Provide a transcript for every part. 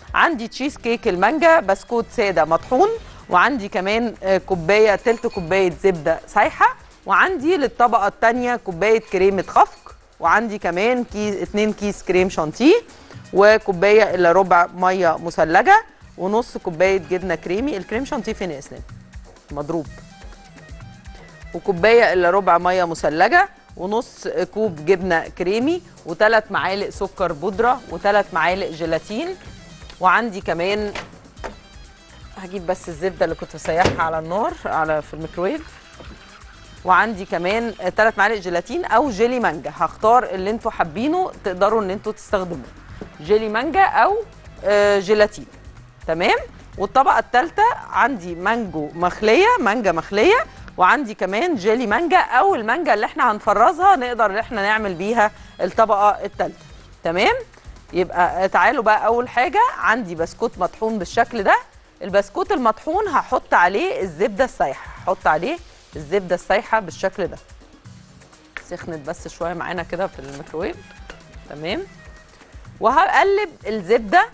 عندي تشيز كيك المانجا بسكوت ساده مطحون وعندي كمان آه، كوبايه تلت كوبايه زبده سايحه وعندي للطبقه الثانيه كوبايه كريمه خفق وعندي كمان كيس 2 كيس كريم شانتيه وكوبايه الا ربع ميه مثلجه ونص كوبايه جبنه كريمي الكريم شانتيه فين يا اسلام مضروب وكوبايه الا ربع ميه مثلجه ونص كوب جبنه كريمي وثلاث معالق سكر بودره وثلاث معالق جيلاتين وعندي كمان هجيب بس الزبده اللي كنت مسيحها على النار على في الميكرويف وعندي كمان ثلاث معالق جيلاتين او جيلي مانجا هختار اللي انتوا حابينه تقدروا ان انتوا تستخدموه جيلي مانجا او آه، جيلاتين تمام والطبقه الثالثه عندي مانجو مخليه مانجا مخليه وعندي كمان جيلي مانجا او المانجا اللي احنا هنفرزها نقدر ان احنا نعمل بيها الطبقه الثالثه تمام يبقى تعالوا بقى اول حاجه عندي بسكوت مطحون بالشكل ده البسكوت المطحون هحط عليه الزبده السايحه هحط عليه الزبده السايحه بالشكل ده سخنت بس شويه معانا كده في الميكروويف تمام وهقلب الزبده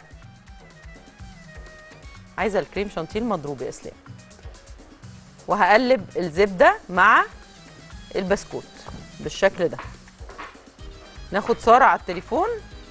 عايزه الكريم شانتيه المضروب يا اسلام وهقلب الزبده مع البسكوت بالشكل ده ناخد ساره على التليفون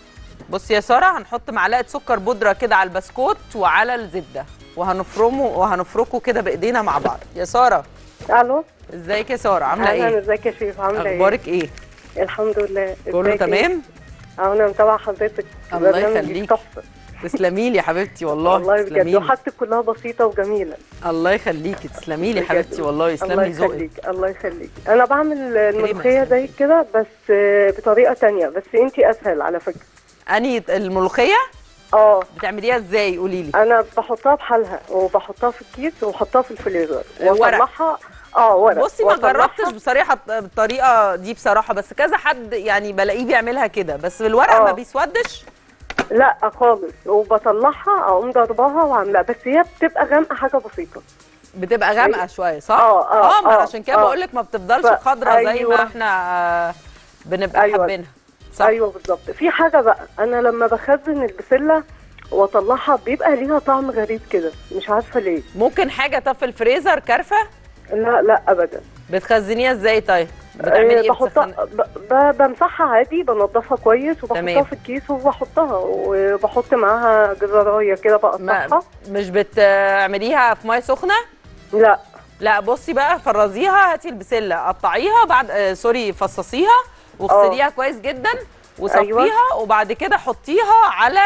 بصي يا ساره هنحط معلقه سكر بودره كده على البسكوت وعلى الزبده وهنفرمه وهنفركه كده بايدينا مع بعض يا ساره الو ازيك يا ساره عامله اهلا ايه ازيك يا شريف عامله ايه اخبارك ايه الحمد لله كله ازيك تمام اه انا متابعه حضرتك الله برنامجك يخليك. تحفه تسلمي لي يا حبيبتي والله والله بجد تسلمي لي وحاجتك كلها بسيطه وجميله الله يخليكي تسلمي لي بجد. حبيبتي والله الله يسلم لي ذوقك يخليك الله يخليك انا بعمل الملوخيه يسلمك. زي كده بس آه، بطريقه تانية بس انتي اسهل على فكره اني الملوخيه اه بتعمليها ازاي قولي لي انا بحطها بحالها وبحطها في الكيس وبحطها في الفريزر آه، ورق. واطلعها اه ورق بصي ما وأطلعها- جربتش بصراحه بالطريقه دي بصراحه بس كذا حد يعني بلاقيه بيعملها كده بس بالورقه آه. ما بيسودش لا خالص وبطلعها اقوم ضرباها وعاملاها بس هي بتبقى غامقه حاجه بسيطه بتبقى غامقه شويه صح آه، آه، اه ما آه، عشان كده آه. بقول لك ما بتفضلش ف- خضرة زي أيوة. ما احنا آه، بنبقى أيوة. حابينها صح ايوه بالظبط في حاجه بقى انا لما بخزن البسله واطلعها بيبقى ليها طعم غريب كده مش عارفه ليه ممكن حاجه طب في الفريزر كارفه لا لا ابدا بتخزنيها ازاي طيب بتعملي آه، ايه بحطها بتسخن- ب- ب- بمسحها عادي بنضفها كويس وبحطها تمام. في الكيس وبحطها وبحط معاها جزرايه كده ما بقطعها مش بتعمليها في ميه سخنه لا لا بصي بقى فرزيها هاتي البسله قطعيها بعد آه سوري فصصيها واغسليها كويس جدا وصفيها أيوة. وبعد كده حطيها على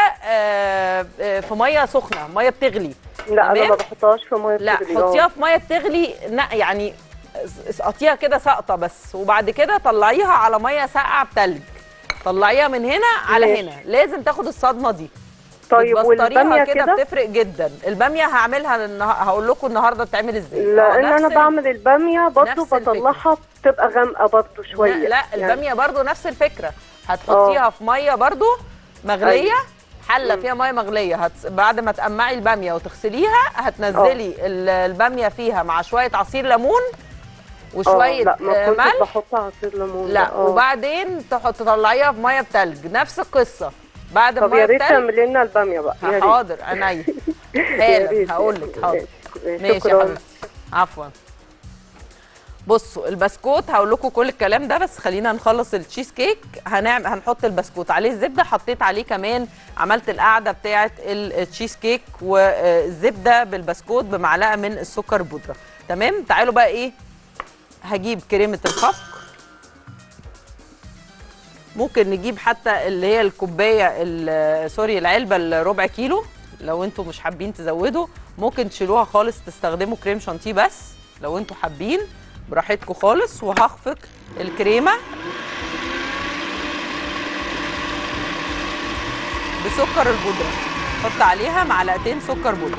آه آه في ميه سخنه ميه بتغلي لا انا تمام؟ ما بحطهاش في ميه لا بتغلي. حطيها آه. في ميه بتغلي لا يعني اسقطيها كده سقطه بس وبعد كده طلعيها على ميه ساقعه بتلج طلعيها من هنا على ماشي. هنا لازم تاخد الصدمه دي طيب بتبسطريها والباميه كده كده بتفرق جدا الباميه هعملها النه... هقول لكم النهارده بتعمل ازاي آه، لان انا نفس ال- بعمل الباميه برضه نفس الفكرة. بطلعها بتبقى غامقه برضه شويه لا, لا يعني الباميه برضو نفس الفكره هتحطيها في ميه برضو مغليه أيوة. حله مم. فيها ميه مغليه هت... بعد ما تقمعي الباميه وتغسليها هتنزلي ال- الباميه فيها مع شويه عصير ليمون آه، وشويه لا ما آه، كنتش ملح بحط عصير ليمون لا آه. وبعدين تحط تطلعيها في ميه بتلج نفس القصه بعد طب الميه يا ريت بتلج تعملي لنا الباميه بقى يا ريت. حاضر عينيا يا حالا ريت. هقول لك حاضر ماشي. ماشي يا شكراً. حبيبتي عفوا بصوا البسكوت هقول لكم كل الكلام ده بس خلينا نخلص التشيز كيك هنعمل هنحط البسكوت عليه الزبده حطيت عليه كمان عملت القاعده بتاعه التشيز كيك والزبده بالبسكوت بمعلقه من السكر بودره تمام تعالوا بقى ايه هجيب كريمه الخفق ممكن نجيب حتى اللي هي الكوبايه ال- سوري العلبه الربع كيلو لو انتوا مش حابين تزودوا ممكن تشيلوها خالص تستخدموا كريم شانتيه بس لو انتوا حابين براحتكم خالص وهخفق الكريمه بسكر البودره حط عليها معلقتين سكر بودره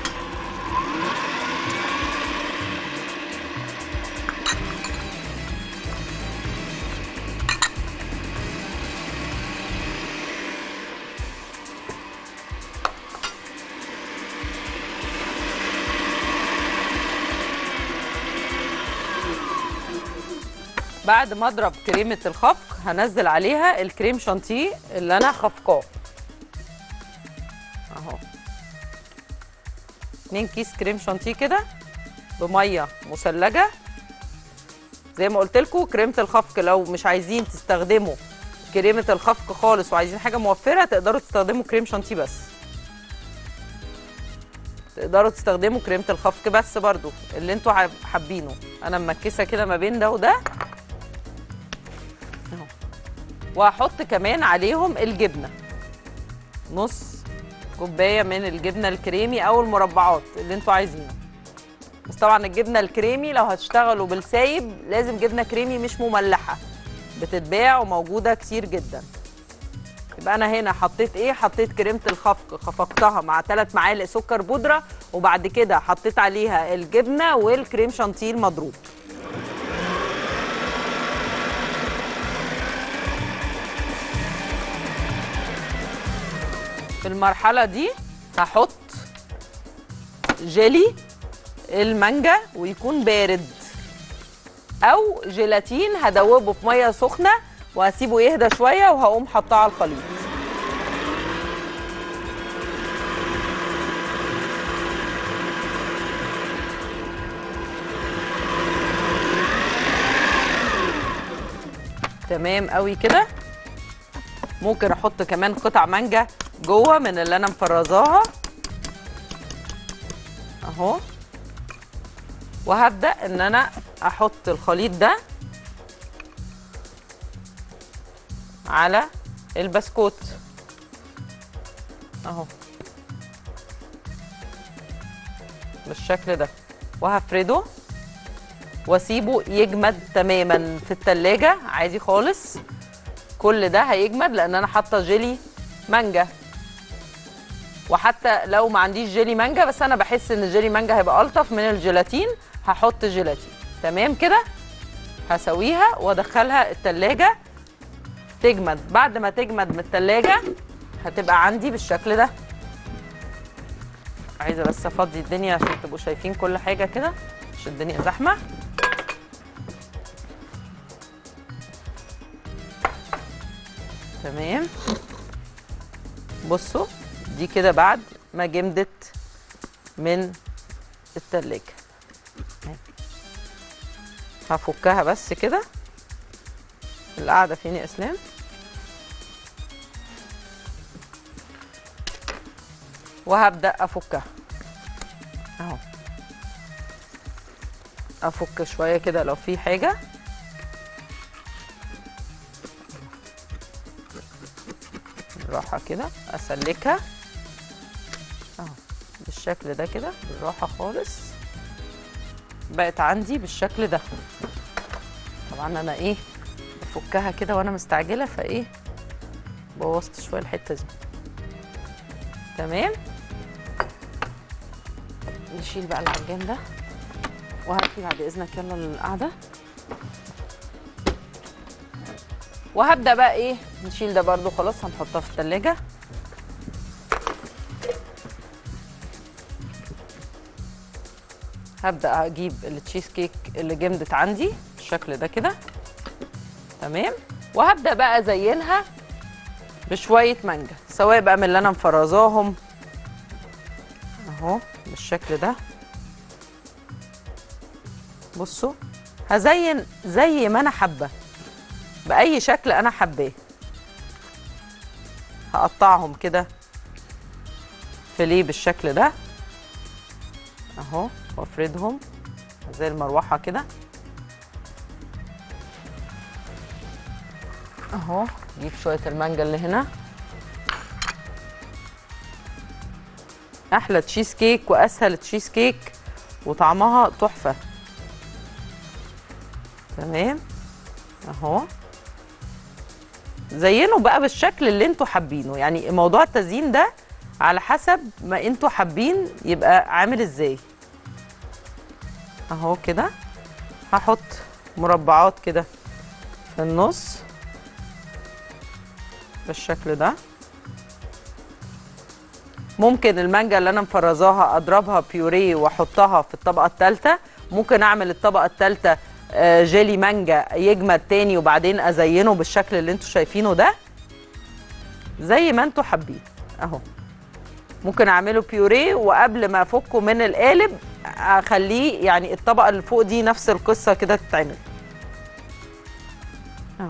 بعد ما اضرب كريمه الخفق هنزل عليها الكريم شانتيه اللي انا خفقاه اهو 2 كيس كريم شانتيه كده بميه مثلجه زي ما قلت لكم كريمه الخفق لو مش عايزين تستخدموا كريمه الخفق خالص وعايزين حاجه موفره تقدروا تستخدموا كريم شانتيه بس تقدروا تستخدموا كريمه الخفق بس برضو اللي انتوا حاب- حابينه انا ممكسه كده ما بين ده وده اهو وهحط كمان عليهم الجبنه نص كوبايه من الجبنه الكريمي او المربعات اللي انتوا عايزينه بس طبعا الجبنه الكريمي لو هتشتغلوا بالسايب لازم جبنه كريمي مش مملحه بتتباع وموجوده كتير جدا يبقى انا هنا حطيت ايه حطيت كريمه الخفق خفقتها مع ثلاث معالق سكر بودره وبعد كده حطيت عليها الجبنه والكريم شانتيه المضروب في المرحله دي هحط جيلي المانجا ويكون بارد او جيلاتين هدوبه في ميه سخنه وهسيبه يهدى شويه وهقوم حطاه على الخليط تمام قوي كده ممكن احط كمان قطع مانجا جوه من اللي انا مفرزاها اهو وهبدا ان انا احط الخليط ده على البسكوت اهو بالشكل ده وهفرده واسيبه يجمد تماما في التلاجة عادي خالص كل ده هيجمد لان انا حاطه جيلي مانجا وحتى لو ما عنديش جيلي مانجا بس انا بحس ان الجيلي مانجا هيبقى الطف من الجيلاتين هحط جيلاتين تمام كده هسويها وادخلها التلاجة تجمد بعد ما تجمد من التلاجة هتبقى عندي بالشكل ده عايزه بس افضي الدنيا عشان تبقوا شايفين كل حاجه كده عشان الدنيا زحمه تمام بصوا دي كده بعد ما جمدت من التلاجة أهي. هفكها بس كده القاعدة فين يا اسلام وهبدأ افكها اهو افك شوية كده لو في حاجة بالراحة كده اسلكها اهو بالشكل ده كده بالراحة خالص بقت عندي بالشكل ده طبعا انا ايه بفكها كده وانا مستعجلة فايه بوظت شوية الحتة دي تمام نشيل بقى العجان ده وهاتي بعد اذنك يلا للقعده وهبدا بقى ايه نشيل ده برده خلاص هنحطها في التلاجة هبدا اجيب التشيز كيك اللي جمدت عندي بالشكل ده كده تمام وهبدا بقى ازينها بشويه مانجا سواء بقى من اللي انا مفرزاهم اهو بالشكل ده بصوا هزين زي ما انا حابه باي شكل انا حباه هقطعهم كده فيليه بالشكل ده اهو وافردهم زي المروحه كده اهو جيب شويه المانجا اللي هنا احلى تشيز كيك واسهل تشيز كيك وطعمها تحفه تمام اهو زينوا بقى بالشكل اللي انتوا حابينه يعني موضوع التزيين ده على حسب ما انتوا حابين يبقى عامل ازاي اهو كده هحط مربعات كده في النص بالشكل ده ممكن المانجا اللي انا مفرزاها اضربها بيوريه واحطها في الطبقه الثالثه ممكن اعمل الطبقه الثالثه جيلي مانجا يجمد تاني وبعدين ازينه بالشكل اللي انتوا شايفينه ده زي ما انتوا حابين اهو ممكن اعمله بيوريه وقبل ما افكه من القالب اخليه يعني الطبقه اللي فوق دي نفس القصه كده تتعمل اهو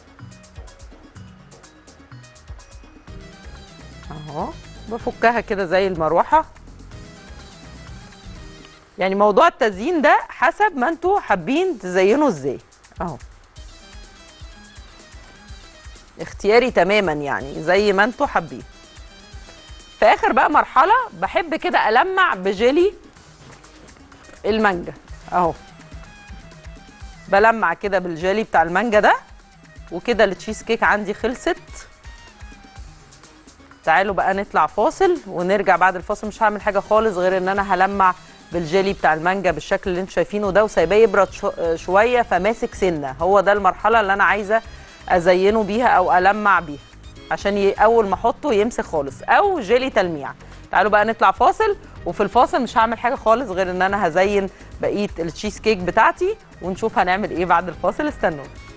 اهو بفكها كده زي المروحه يعني موضوع التزيين ده حسب ما انتوا حابين تزينوا ازاي اهو اختياري تماما يعني زي ما انتوا حابين في اخر بقى مرحله بحب كده المع بجيلي المانجا اهو بلمع كده بالجيلي بتاع المانجا ده وكده التشيز كيك عندي خلصت تعالوا بقى نطلع فاصل ونرجع بعد الفاصل مش هعمل حاجه خالص غير ان انا هلمع بالجيلي بتاع المانجا بالشكل اللي انتوا شايفينه ده وسايباه يبرد شو- شويه فماسك سنه هو ده المرحله اللي انا عايزه ازينه بيها او المع بيها عشان ي... اول ما احطه يمسك خالص او جيلي تلميع تعالوا بقى نطلع فاصل وفي الفاصل مش هعمل حاجه خالص غير ان انا هزين بقيه التشيز كيك بتاعتي ونشوف هنعمل ايه بعد الفاصل استنوا